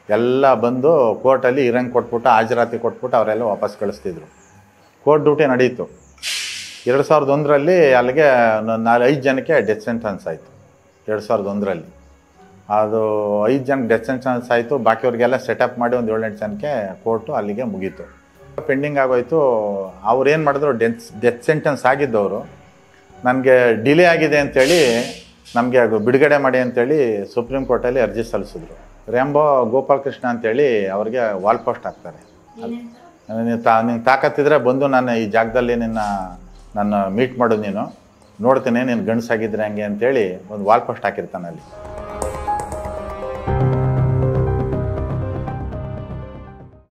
ಎಲ್ಲ ಬಂದು ಕೋರ್ಟಲ್ಲಿ ಇರಂಗ್ ಕೊಟ್ಬಿಟ್ಟು ಹಾಜರಾತಿ ಕೊಟ್ಬಿಟ್ಟು ಅವರೆಲ್ಲ ವಾಪಸ್ ಕಳಿಸ್ತಿದ್ರು ಕೋರ್ಟ್ ಡ್ಯೂಟಿ ನಡೀತು ಎರಡು ಸಾವಿರದ ಒಂದರಲ್ಲಿ ಅಲ್ಲಿಗೆ ನಾಲ್ಕು ಐದು ಜನಕ್ಕೆ ಡೆತ್ ಸೆಂಟೆನ್ಸ್ ಆಯಿತು ಎರಡು ಸಾವಿರದ ಒಂದರಲ್ಲಿ ಅದು ಐದು ಜನಕ್ಕೆ ಡೆತ್ ಸೆಂಟೆನ್ಸ್ ಆಯಿತು ಬಾಕಿಯವ್ರಿಗೆಲ್ಲ ಸೆಟಪ್ ಮಾಡಿ ಒಂದು ಏಳೆಂಟು ಜನಕ್ಕೆ ಕೋರ್ಟು ಅಲ್ಲಿಗೆ ಮುಗೀತು ಪೆಂಡಿಂಗ್ ಆಗೋಯ್ತು ಅವ್ರು ಏನು ಮಾಡಿದ್ರು ಡೆತ್ ಡೆತ್ ಸೆಂಟೆನ್ಸ್ ಆಗಿದ್ದವರು ನನಗೆ ಡಿಲೇ ಆಗಿದೆ ಅಂತೇಳಿ ನಮಗೆ ಬಿಡುಗಡೆ ಮಾಡಿ ಅಂತೇಳಿ ಸುಪ್ರೀಂ ಕೋರ್ಟಲ್ಲಿ ಅರ್ಜಿ ಸಲ್ಲಿಸಿದ್ರು ರ್ಯಾಂಬೋ ಗೋಪಾಲಕೃಷ್ಣ ಅಂತೇಳಿ ಅವ್ರಿಗೆ ವಾಲ್ ಪೋಸ್ಟ್ ಹಾಕ್ತಾರೆ ನೀನು ತಾ ನಿಂಗೆ ತಾಕತ್ತಿದ್ರೆ ಬಂದು ನಾನು ಈ ಜಾಗದಲ್ಲಿ ನಿನ್ನ ನನ್ನ ಮೀಟ್ ಮಾಡು ನೀನು ನೋಡ್ತೀನಿ ನೀನು ಗಂಡಸಾಗಿದ್ರೆ ಹಂಗೆ ಅಂತೇಳಿ ಒಂದು ವಾಲ್ ಪೋಸ್ಟ್ ಹಾಕಿರ್ತಾನೆ ಅಲ್ಲಿ